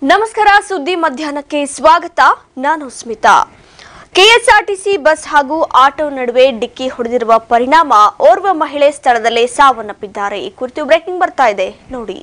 ನಮಸ್ಕಾರ ಸುದ್ದಿ ಮಧ್ಯಾಹ್ನಕ್ಕೆ ಸ್ವಾಗತ ನಾನು ಸ್ಮಿತಾ ಕೆಎಸ್ಆರ್ಟಿಸಿ ಬಸ್ ಹಾಗೂ ಆಟೋ ನಡುವೆ ಡಿಕ್ಕಿ ಹೊಡೆದಿರುವ ಪರಿಣಾಮ ಓರ್ವ ಮಹಿಳೆ ಸ್ಥಳದಲ್ಲೇ ಸಾವನ್ನಪ್ಪಿದ್ದಾರೆ ಈ ಕುರಿತು ಬ್ರೇಕಿಂಗ್ ಬರ್ತಾ ಇದೆ ನೋಡಿ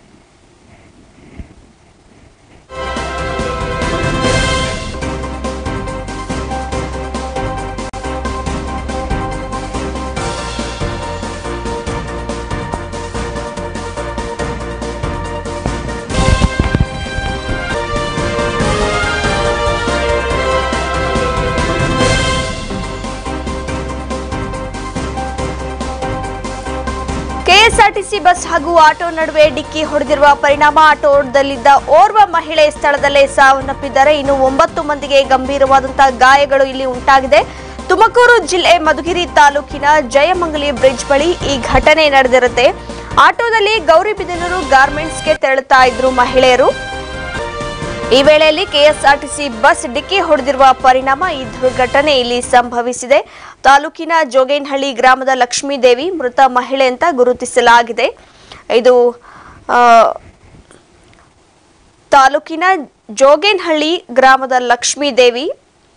ಕೆಎಸ್ಆರ್ಟಿಸಿ ಬಸ್ ಹಾಗೂ ಆಟೋ ನಡುವೆ ಡಿಕ್ಕಿ ಹೊಡೆದಿರುವ ಪರಿಣಾಮ ಆಟೋದಲ್ಲಿದ್ದ ಓರ್ವ ಮಹಿಳೆ ಸ್ಥಳದಲ್ಲೇ ಸಾವನ್ನಪ್ಪಿದ್ದಾರೆ ಇನ್ನು ಒಂಬತ್ತು ಮಂದಿಗೆ ಗಂಭೀರವಾದಂತಹ ಗಾಯಗಳು ಇಲ್ಲಿ ಉಂಟಾಗಿದೆ ತುಮಕೂರು ಜಿಲ್ಲೆ ಮಧುಗಿರಿ ತಾಲೂಕಿನ ಜಯಮಂಗಲಿ ಬ್ರಿಡ್ಜ್ ಬಳಿ ಈ ಘಟನೆ ನಡೆದಿರುತ್ತೆ ಆಟೋದಲ್ಲಿ ಗೌರಿಬಿದನೂರು ಗಾರ್ಮೆಂಟ್ಸ್ಗೆ ತೆರಳುತ್ತಾ ಇದ್ರು ಮಹಿಳೆಯರು ಈ ವೇಳೆಯಲ್ಲಿ ಕೆಎಸ್ಆರ್ಟಿಸಿ ಬಸ್ ಡಿಕ್ಕಿ ಹೊಡೆದಿರುವ ಪರಿಣಾಮ ಈ ದುರ್ಘಟನೆ ಇಲ್ಲಿ ಸಂಭವಿಸಿದೆ ತಾಲೂಕಿನ ಜೋಗೇನಹಳ್ಳಿ ಗ್ರಾಮದ ಲಕ್ಷ್ಮೀದೇವಿ ಮೃತ ಮಹಿಳೆ ಅಂತ ಗುರುತಿಸಲಾಗಿದೆ ಇದು ಆ, ತಾಲೂಕಿನ ಜೋಗೇನಹಳ್ಳಿ ಗ್ರಾಮದ ಲಕ್ಷ್ಮೀದೇವಿ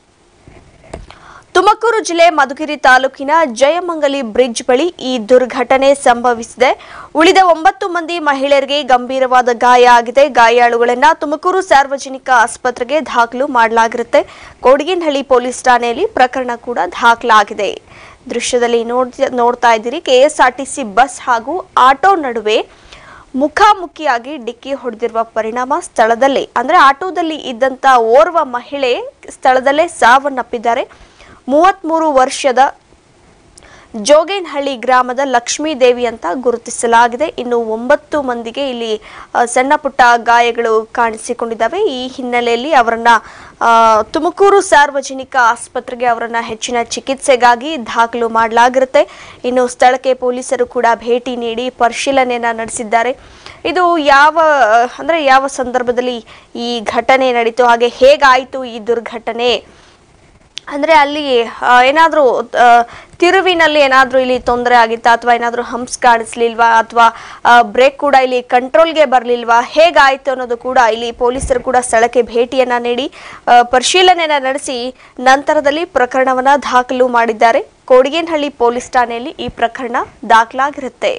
ತುಮಕೂರು ಜಿಲ್ಲೆ ಮಧುಗಿರಿ ತಾಲೂಕಿನ ಜಯಮಂಗಲಿ ಬ್ರಿಡ್ಜ್ ಬಳಿ ಈ ದುರ್ಘಟನೆ ಸಂಭವಿಸಿದೆ ಉಳಿದ ಒಂಬತ್ತು ಮಂದಿ ಮಹಿಳೆಯರಿಗೆ ಗಂಭೀರವಾದ ಗಾಯ ಆಗಿದೆ ಗಾಯಾಳುಗಳನ್ನ ತುಮಕೂರು ಸಾರ್ವಜನಿಕ ಆಸ್ಪತ್ರೆಗೆ ದಾಖಲು ಮಾಡಲಾಗಿರುತ್ತೆ ಕೋಡಿಗೇನಹಳ್ಳಿ ಪೊಲೀಸ್ ಠಾಣೆಯಲ್ಲಿ ಪ್ರಕರಣ ಕೂಡ ದಾಖಲಾಗಿದೆ ದೃಶ್ಯದಲ್ಲಿ ನೋಡ್- ನೋಡ್ತಾ ಇದ್ದೀರಿ ಕೆಎಸ್ಆರ್ಟಿಸಿ ಬಸ್ ಹಾಗೂ ಆಟೋ ನಡುವೆ ಮುಖಾಮುಖಿಯಾಗಿ ಡಿಕ್ಕಿ ಹೊಡೆದಿರುವ ಪರಿಣಾಮ ಸ್ಥಳದಲ್ಲೇ ಅಂದ್ರೆ ಆಟೋದಲ್ಲಿ ಇದ್ದಂತ ಓರ್ವ ಮಹಿಳೆ ಸ್ಥಳದಲ್ಲೇ ಸಾವನ್ನಪ್ಪಿದ್ದಾರೆ ಮೂವತ್ಮೂರು ವರ್ಷದ ಜೋಗೇನಹಳ್ಳಿ ಗ್ರಾಮದ ಲಕ್ಷ್ಮೀ ದೇವಿ ಅಂತ ಗುರುತಿಸಲಾಗಿದೆ ಇನ್ನು ಒಂಬತ್ತು ಮಂದಿಗೆ ಇಲ್ಲಿ ಆ, ಸಣ್ಣ ಪುಟ್ಟ ಗಾಯಗಳು ಕಾಣಿಸಿಕೊಂಡಿದ್ದಾವೆ ಈ ಹಿನ್ನೆಲೆಯಲ್ಲಿ ಅವರನ್ನ ಆ, ತುಮಕೂರು ಸಾರ್ವಜನಿಕ ಆಸ್ಪತ್ರೆಗೆ ಅವರನ್ನ ಹೆಚ್ಚಿನ ಚಿಕಿತ್ಸೆಗಾಗಿ ದಾಖಲು ಮಾಡಲಾಗಿರುತ್ತೆ ಇನ್ನು ಸ್ಥಳಕ್ಕೆ ಪೊಲೀಸರು ಕೂಡ ಭೇಟಿ ನೀಡಿ ಪರಿಶೀಲನೆಯನ್ನ ನಡೆಸಿದ್ದಾರೆ ಇದು ಯಾವ ಅಂದ್ರೆ ಯಾವ ಸಂದರ್ಭದಲ್ಲಿ ಈ ಘಟನೆ ನಡೀತು ಹಾಗೆ ಹೇಗಾಯಿತು ಈ ದುರ್ಘಟನೆ ಅಂದ್ರೆ ಅಲ್ಲಿ ಆ, ಏನಾದ್ರೂ ಆ, ತಿರುವಿನಲ್ಲಿ ಏನಾದ್ರೂ ಇಲ್ಲಿ ತೊಂದರೆ ಆಗಿತ್ತಾ ಅಥವಾ ಏನಾದ್ರೂ ಹಂಪ್ಸ್ ಕಾಣಿಸ್ಲಿಲ್ವಾ ಅಥವಾ ಬ್ರೇಕ್ ಕೂಡ ಇಲ್ಲಿ ಕಂಟ್ರೋಲ್ಗೆ ಬರ್ಲಿಲ್ವಾ ಹೇಗಾಯ್ತು ಅನ್ನೋದು ಕೂಡ ಇಲ್ಲಿ ಪೊಲೀಸರು ಕೂಡ ಸ್ಥಳಕ್ಕೆ ಭೇಟಿಯನ್ನ ನೀಡಿ ಆ, ಪರಿಶೀಲನೆಯನ್ನ ನಡೆಸಿ ನಂತರದಲ್ಲಿ ಪ್ರಕರಣವನ್ನ ದಾಖಲು ಮಾಡಿದ್ದಾರೆ ಕೋಡಿಗೇನಹಳ್ಳಿ ಪೊಲೀಸ್ ಠಾಣೆಯಲ್ಲಿ ಈ ಪ್ರಕರಣ ದಾಖಲಾಗಿರುತ್ತೆ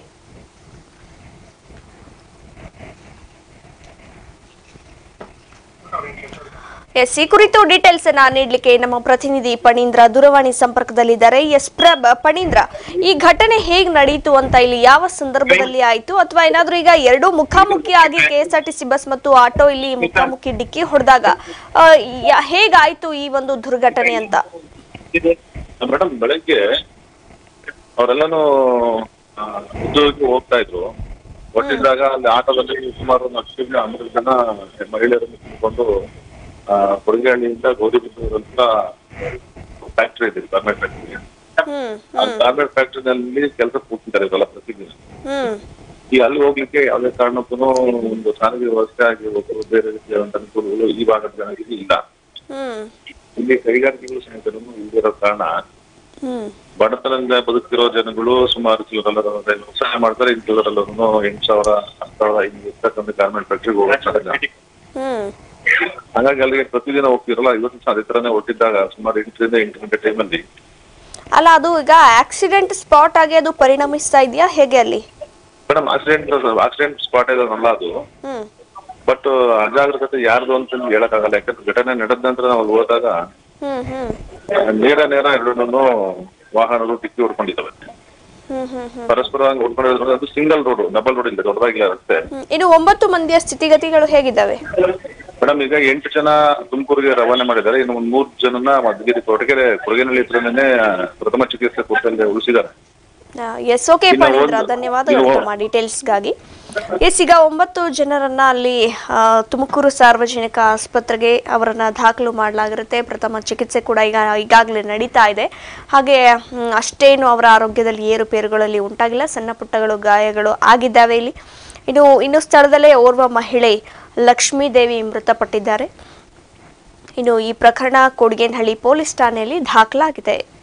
ಎಸ್ ಈ ಕುರಿತು ಡೀಟೇಲ್ಸ್ ಅನ್ನ ನೀಡಲಿಕ್ಕೆ ನಮ್ಮ ಪ್ರತಿನಿಧಿ ಪಣೀಂದ್ರ ದೂರವಾಣಿ ಸಂಪರ್ಕದಲ್ಲಿದ್ದಾರೆ ಎಸ್ ಪ್ರಬ್ ಪಣೀಂದ್ರ ಈ ಘಟನೆ ಹೇಗ್ ನಡೀತು ಅಂತ ಇಲ್ಲಿ ಯಾವ ಸಂದರ್ಭದಲ್ಲಿ ಆಯ್ತು ಅಥವಾ ಏನಾದ್ರೂ ಈಗ ಎರಡು ಮುಖಾಮುಖಿಯಾಗಿ ಕೆಎಸ್ಆರ್ಟಿಸಿ ಬಸ್ ಮತ್ತು ಆಟೋ ಇಲ್ಲಿ ಮುಖಾಮುಖಿ ಡಿಕ್ಕಿ ಹೊಡೆದಾಗ ಹೇಗಾಯ್ತು ಈ ಒಂದು ದುರ್ಘಟನೆ ಅಂತ ಮೇಡಮ್ ಬೆಳಗ್ಗೆ ಅವರೆಲ್ಲಾನು ಆ, ಉದ್ಯೋಗಕ್ಕೆ ಹೋಗ್ತಾ ಇದ್ರು ಹೊಟ್ಟಿದ್ದಾಗ ಅಲ್ಲಿ ಆಟೋದಲ್ಲಿ ಸುಮಾರು ಒಂದು ಹತ್ತು ಜನ ಹನ್ನೆರಡು ಜನ ಮಹಿಳೆಯರನ್ನು ತುಂಬಿಕೊಂಡು ಕೊಡಗೇಹಳ್ಳಿಯಿಂದ ಗೌರಿಬಿದೂರು ಅಂತ ಫ್ಯಾಕ್ಟ್ರಿ ಇದೆ ಗಾರ್ಮೆಂಟ್ ಫ್ಯಾಕ್ಟ್ರಿ ಹ್ಮ್ ಆ ಗಾರ್ಮೆಂಟ್ ಫ್ಯಾಕ್ಟ್ರಿನಲ್ಲಿ ಕೆಲಸ ಕೂತಿದ್ದಾರೆ ಇವರೆಲ್ಲ ಪ್ರತಿದಿನ ಹ್ಮ್ ಈ ಅಲ್ಲಿ ಹೋಗ್ಲಿಕ್ಕೆ ಯಾವುದೇ ಕಾರಣಕ್ಕೂ ಒಂದು ಸಾರಿಗೆ ವ್ಯವಸ್ಥೆ ಆಗಿರ್ಬೋದು ಬೇರೆ ರೀತಿಯಾದಂತ ಅನುಕೂಲಗಳು ಈ ಭಾಗದ ಜನರಿಗೆ ಇಲ್ಲ ಹ್ಮ್ ಇಲ್ಲಿ ಕೈಗಾರಿಕೆಗಳು ಸಹಿತನು ಇಲ್ದಿರೋ ಕಾರಣ ಹ್ಮ್ ಬಡತನದಿಂದ ಬದುಕ್ತಿರೋ ಜನಗಳು ಸುಮಾರು ಕೆಲವರೆಲ್ಲರೂ ಅಂದ್ರೆ ವ್ಯವಸಾಯ ಮಾಡ್ತಾರೆ ಇನ್ನು ಕೆಲವರೆಲ್ಲರೂ ಎಂಟು ಸಾವಿರ ಹತ್ತು ಸಾವಿರ ಹಿಂಗೆ ಇರ್ತಕ್ಕಂಥ ಗಾರ್ಮೆಂಟ್ ಫ್ಯಾಕ್ಟ್ರಿಗೆ ಹೋಗ್ತಾರೆ ಹ್ಮ್ ಹಾಗಾಗಿ ಅಲ್ಲಿಗೆ ಪ್ರತಿದಿನ ಹೋಗ್ತಿರಲ್ಲ ಇವತ್ತು ಸಹ ಅದೇ ತರನೇ ಹೊಟ್ಟಿದ್ದಾಗ ಸುಮಾರು ಎಂಟರಿಂದ ಎಂಟು ಗಂಟೆ ಟೈಮಲ್ಲಿ ಅಲ್ಲ ಅದು ಈಗ ಆಕ್ಸಿಡೆಂಟ್ ಸ್ಪಾಟ್ ಆಗಿ ಅದು ಪರಿಣಮಿಸ್ತಾ ಇದೆಯಾ ಹೇಗೆ ಅಲ್ಲಿ ಮೇಡಮ್ ಆಕ್ಸಿಡೆಂಟ್ ಆಕ್ಸಿಡೆಂಟ್ ಸ್ಪಾಟ್ ಇರೋದಲ್ಲ ಅದು ಹ್ಮ್ ಬಟ್ ಅಜಾಗ್ರತೆ ಯಾರ್ದು ಅಂತ ಹೇಳಕ್ಕಾಗಲ್ಲ ಯಾಕಂದ್ರೆ ಘಟನೆ ನಡೆದ ನಂತರ ನಾವು ಅಲ್ಲಿ ಹೋದಾಗ ಹ್ಮ್ ಹ್ಮ್ ನೇರ ನೇರ ಎರಡನ್ನೂ ವಾಹನಗಳು ಡಿಕ್ಕಿ ಹೊಡ್ಕೊಂಡಿದ್ದಾವೆ ಹ್ಮ್ ಹ್ಮ್ ಹ್ಮ್ ಪರಸ್ಪರವಾಗಿ ಹೊಡ್ಕೊಂಡಿರೋದ್ರಿಂದ ಅದು ಸಿಂಗಲ್ ರೋಡ್ ಡಬಲ್ ರೋಡ್ ಇಲ್ಲ ದೊಡ್ಡದಾಗಿಲ್ಲ ರಸ್ತೆ ಹ್ಮ್. ಇನ್ನು ಒಂಬತ್ತು ಮಂದಿಯ ಸ್ಥಿತಿಗತಿಗಳು ಹೇಗಿದ್ದಾವೆ ಮೇಡಮ್ ಈಗ ಎಂಟು ಜನ ತುಮಕೂರಿಗೆ ರವಾನೆ ಮಾಡಿದ್ದಾರೆ ಇನ್ನು ಒಂದು ಮೂರು ಜನನ ಮಧುಗಿರಿ ಕೊರಟಗೆರೆ ಕೊರಗೇನಹಳ್ಳಿ ಹತ್ರನೇ ಪ್ರಥಮ ಚಿಕಿತ್ಸೆ ಕೊಟ್ಟಲ್ಲಿ ಉಳಿಸಿದ್ದಾರೆ ಎಸ್ ಓಕೆ ಇನ್ನು ಪಣೀಂದ್ರ ಒಂದು- ಧನ್ಯವಾದಗಳು ಇನ್ನು- ತಮ್ಮ ಡೀಟೇಲ್ಸ್ಗಾಗಿ ಎಸ್ ಈಗ ಒಂಬತ್ತು ಜನರನ್ನ ಅಲ್ಲಿ ಆ, ತುಮಕೂರು ಸಾರ್ವಜನಿಕ ಆಸ್ಪತ್ರೆಗೆ ಅವರನ್ನ ದಾಖಲು ಮಾಡಲಾಗಿರುತ್ತೆ ಪ್ರಥಮ ಚಿಕಿತ್ಸೆ ಕೂಡ ಈಗ ಈಗಾಗಲೇ ನಡೀತಾ ಇದೆ ಹಾಗೆ ಹ್ಮ್, ಅಷ್ಟೇನು ಅವರ ಆರೋಗ್ಯದಲ್ಲಿ ಏರುಪೇರುಗಳಲ್ಲಿ ಉಂಟಾಗಿಲ್ಲ ಸಣ್ಣ ಪುಟ್ಟಗಳು ಗಾಯಗಳು ಆಗಿದ್ದಾವೆ ಇಲ್ಲಿ ಇನ್ನು ಇನ್ನು ಸ್ಥಳದಲ್ಲೇ ಓರ್ವ ಮಹಿಳೆ ಲಕ್ಷ್ಮೀ ದೇವಿ ಮೃತಪಟ್ಟಿದ್ದಾರೆ ಇನ್ನು ಈ ಪ್ರಕರಣ ಕೊಡಿಗೇನಹಳ್ಳಿ ಪೊಲೀಸ್ ಠಾಣೆಯಲ್ಲಿ ದಾಖಲಾಗಿದೆ